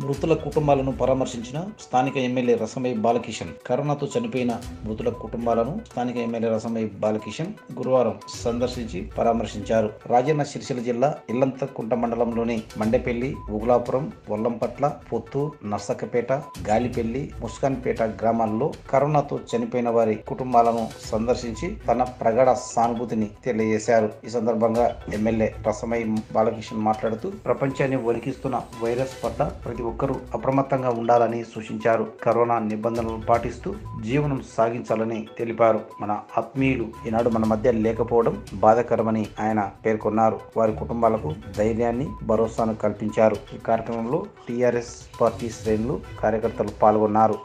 మృతుల కుటుంబాలను పరామర్శించిన స్థానిక ఎమ్మెల్యే రసమయ్య బాలకిషన్ కరోనాతో చనిపోయిన మృతుల కుటుంబాలను స్థానిక ఎమ్మెల్యే రసమయ్య బాలకిషన్ గురువారం సందర్శించి పరామర్శించారు రాజన్న సిరిసిల్ల జిల్లా ఇల్లంతకుంట మండలంలోని మండెపల్లి ఉగులాపురం వల్లంపట్ల పొత్తూర్ నర్సకపేట గాలిపల్లి ముస్కాన్పేట గ్రామాల్లో కరోనాతో చనిపోయిన వారి కుటుంబాలను సందర్శించి తన ప్రగాఢ సానుభూతిని తెలియజేశారు ఈ సందర్భంగా ఎమ్మెల్యే రసమయ్య బాలకిషన్ మాట్లాడుతూ ప్రపంచాన్ని వణికిస్తున్న వైరస్ పట్ల ప్రతి ఒక్కరూ అప్రమత్తంగా ఉండాలని సూచించారు కరోనా నిబంధనలు పాటిస్తూ జీవనం సాగించాలని తెలిపారు మన ఆత్మీయులు ఈనాడు మన మధ్య లేకపోవడం బాధాకరమని ఆయన పేర్కొన్నారు వారి కుటుంబాలకు ధైర్యాన్ని భరోసాను కల్పించారు ఈ కార్యక్రమంలో టీఆర్ఎస్ పార్టీ శ్రేణులు కార్యకర్తలు పాల్గొన్నారు